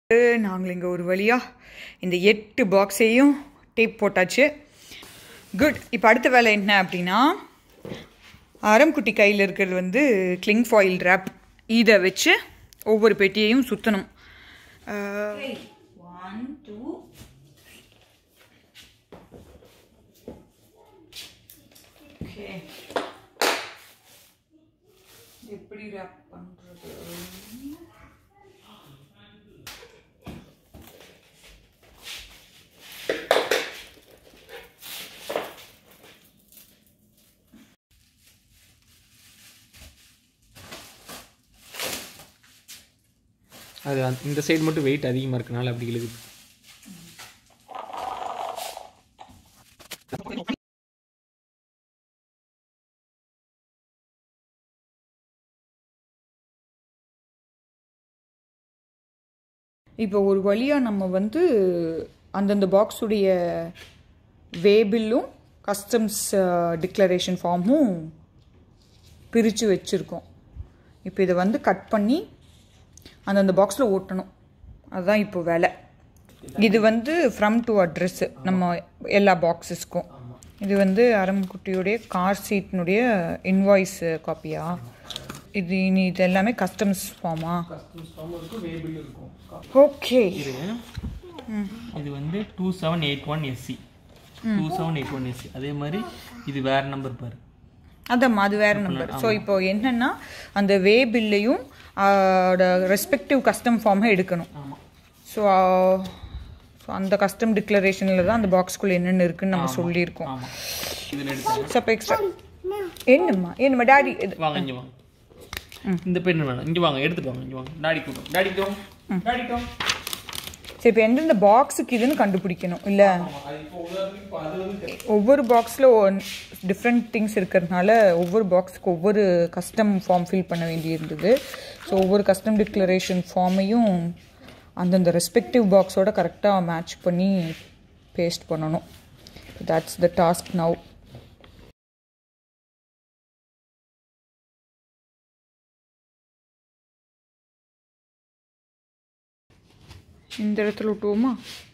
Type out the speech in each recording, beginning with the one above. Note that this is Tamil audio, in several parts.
நாங்கள் இங்கே ஒரு வழியாக இந்த எட்டு பாக்ஸையும் டேப் போட்டாச்சு குட் இப்போ அடுத்த வேலை என்ன அப்படின்னா ஆரம்குட்டி கையில் இருக்கிறது வந்து கிளிங் ஃபாயில் ரேப் இதை வச்சு ஒவ்வொரு பெட்டியையும் சுற்றணும் ஒன் டூ ஓகே எப்படி ரேப் பண்ணுறது அது அந்த- இந்த சைடு மட்டும் வெயிட் அதிகமாக இருக்கனால அப்படி இழுகுது இப்போ ஒரு வழியாக நம்ம வந்து அந்தந்த பாக்ஸுடைய வேபில்லும் கஸ்டம்ஸ் டிக்ளரேஷன் ஃபார்மும் பிரித்து வச்சுருக்கோம் இப்போ இதை வந்து கட் பண்ணி அந்தந்த பாக்ஸில் ஓட்டணும் அதுதான் இப்போ வேலை இது வந்து ஃப்ரம் டு அட்ரஸ் நம்ம எல்லா பாக்ஸஸ்க்கும் இது வந்து அரம்குட்டியுடைய கார் சீட்னுடைய இன்வாய்ஸ் காப்பியா இது இனி இது எல்லாமே கஸ்டம்ஸ் ஃபார்மா வேபிள் இருக்கும் ஓகே இது இது வந்து two seven eight one SC two seven eight one SC அதே மாதிரி இது வேற நம்பர் பாரு அதாம்மா அது வேற நம்பர் ஸோ இப்போ என்னன்னா அந்த வே பில்லையும் ரெஸ்பெக்டிவ் கஸ்டம் ஃபார்மை எடுக்கணும் ஆமாம் ஸோ ஸோ அந்த கஸ்டம் டிக்ளரேஷனில் தான் அந்த பாக்ஸ்குள்ளே என்னென்ன இருக்குன்னு நம்ம சொல்லியிருக்கோம் ஆமாம் இதில் எடுத்து சப்போ எக்ஸ்ட்ரா என்னம்மா என்னம்மா டாடி இது வாங்க இங்கே வாங்க இந்த பெண் வேணாம் இங்கே வாங்க எடுத்துட்டு வாங்க இங்கே வாங்க டாடி கூட்டம் டாடி டோம் டாடி டோம் சரி இப்போ எந்தெந்த பாக்ஸுக்கு இதுன்னு கண்டுபிடிக்கணும் இல்லை அது இப்போ உதாரணத்துக்கு இப்போ அது வந்து ஒவ்வொரு பாக்ஸில் டிஃப்ரெண்ட் திங்ஸ் இருக்கிறதுனால ஒவ்வொரு பாக்ஸுக்கு ஒவ்வொரு கஸ்டம் ஃபார்ம் ஃபில் பண்ண வேண்டியிருந்தது ஸோ ஒவ்வொரு கஸ்டம் டிக்ளரேஷன் ஃபார்மையும் அந்தந்த ரெஸ்பெக்டிவ் பாக்ஸோட கரெக்டாக மேட்ச் பண்ணி பேஸ்ட் பண்ணணும் தட்ஸ் த டாஸ்க் நவ் இந்த இடத்துல விட்டுவோமா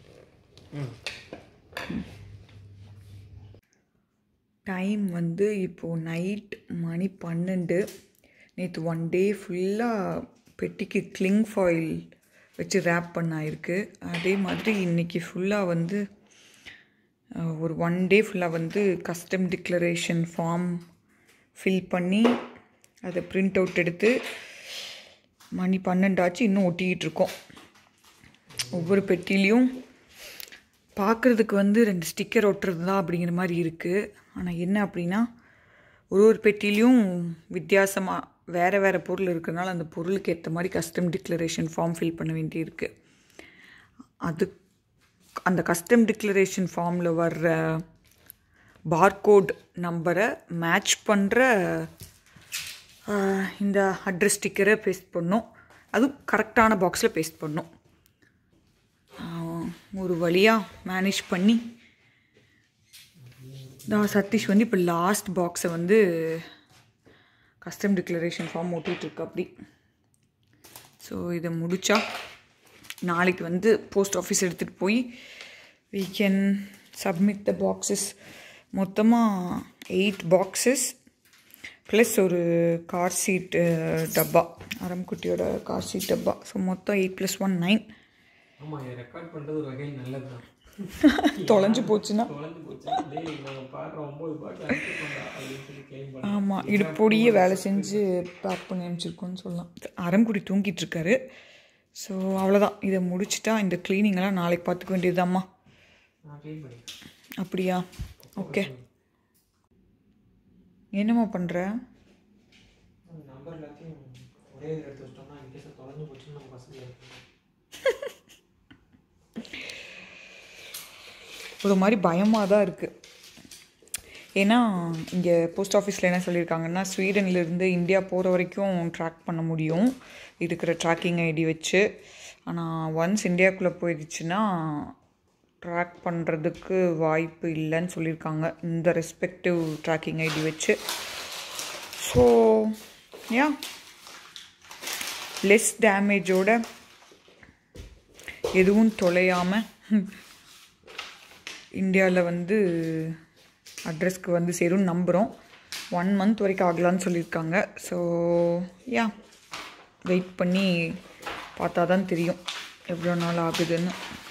டைம் வந்து இப்போது நைட் மணி பன்னெண்டு நேற்று ஒன் டே ஃபுல்லாக பெட்டிக்கு கிளிங் ஃபாயில் வச்சு ரேப் பண்ணாயிருக்கு அதே மாதிரி இன்றைக்கி ஃபுல்லாக வந்து அஹ், ஒரு ஒன் டே ஃபுல்லாக வந்து கஸ்டம் டிக்ளரேஷன் ஃபார்ம் ஃபில் பண்ணி அதை பிரிண்ட் அவுட் எடுத்து மணி பன்னெண்டாச்சு இன்னும் ஒட்டிக்கிட்டு இருக்கோம் ஒவ்வொரு பெட்டிலையும் பார்க்குறதுக்கு வந்து ரெண்டு ஸ்டிக்கர் ஒட்டுறது தான் அப்படிங்கிற மாதிரி இருக்குது ஆனால் என்ன அப்படின்னா ஒரு ஒரு பெட்டிலையும் வித்தியாசமாக வேறு வேறு பொருள் இருக்கிறனால அந்த பொருளுக்கு ஏற்ற மாதிரி கஸ்டம் டிக்ளரேஷன் ஃபார்ம் ஃபில் பண்ண வேண்டியிருக்கு அது அந்த கஸ்டம் டிக்ளரேஷன் ஃபார்மில் வர்ற பார்கோட் நம்பரை மேட்ச் பண்ணுற இந்த அட்ரஸ் ஸ்டிக்கரை பேஸ்ட் பண்ணோம் அதுவும் கரெக்டான பாக்ஸில் பேஸ்ட் பண்ணோம் ஆஹ் ஒரு வழியாக மேனேஜ் பண்ணி நான் சதீஷ் வந்து இப்போ லாஸ்ட் பாக்ஸை வந்து கஸ்டம் டிக்ளரேஷன் ஃபார்ம் ஓட்டிகிட்ருக்கு அப்படி ஸோ இதை முடித்தா நாளைக்கு வந்து போஸ்ட் ஆஃபீஸ் எடுத்துகிட்டு போய் we can submit the boxes மொத்தமாக எயிட் பாக்ஸஸ் ப்ளஸ் ஒரு கார் சீட் டப்பா அரம்குட்டியோட கார் சீட் டப்பா ஸோ மொத்தம் எயிட் ப்ளஸ் ஒன் நைன் ஆமாம் இதை ரெக்கார்ட் பண்ணுறது ஒரு வகையில் நல்லது தான் தொலைஞ்சு போச்சுன்னா தொலைஞ்சு போச்சு டேய் நாங்கள் பாடுற ஒம்பது பாட்டு அனுப்பிட்டோம்டா அப்படின்னு சொல்லி கிளைம் பண்ணி ஆமாம் இடுப்பொடியே வேலை செஞ்சு பேக் பண்ணி அனுப்பிச்சிருக்கோன்னு சொல்லலாம் அரம்குடி தூங்கிட்டு இருக்காரு ஸோ அவ்வளோதான் இதை முடிச்சிட்டா இந்த cleaning எல்லாம் நாளைக்கு பார்த்துக்க வேண்டியதுதாம்மா நான் க்ளீன் பண்ணி அப்படியா ஓகே என்னம்மா பண்ணுற நம்பர் எல்லாத்தையும் ஒரே இதில் எடுத்து வச்சிட்டோம்னா இன்கேஸ் தொலைஞ்சு போச்சுன்னு நம்ம பசங்க ஒரு மாதிரி பயமாக தான் இருக்குது ஏன்னா இங்கே போஸ்ட் ஆஃபீஸில் என்ன சொல்லியிருக்காங்கன்னா ஸ்வீடன்லேருந்து இந்தியா போகிற வரைக்கும் ட்ராக் பண்ண முடியும் இருக்கிற ட்ராக்கிங் ஐடி வச்சு ஆனால் ஒன்ஸ் இந்தியாவுக்குள்ளே போயிடுச்சுன்னா ட்ராக் பண்ணுறதுக்கு வாய்ப்பு இல்லைன்னு சொல்லியிருக்காங்க இந்த ரெஸ்பெக்டிவ் ட்ராக்கிங் ஐடி வச்சு ஸோ யா லெஸ் டேமேஜோட எதுவும் தொலையாமல் இந்தியாவில் வந்து அட்ரஸ்க்கு வந்து சேரும்னு நம்புகிறோம் ஒன் மந்த் வரைக்கும் ஆகலான்னு சொல்லியிருக்காங்க ஸோ யா வெயிட் பண்ணி பார்த்தா தான் தெரியும் எவ்வளோ நாள் ஆகுதுன்னு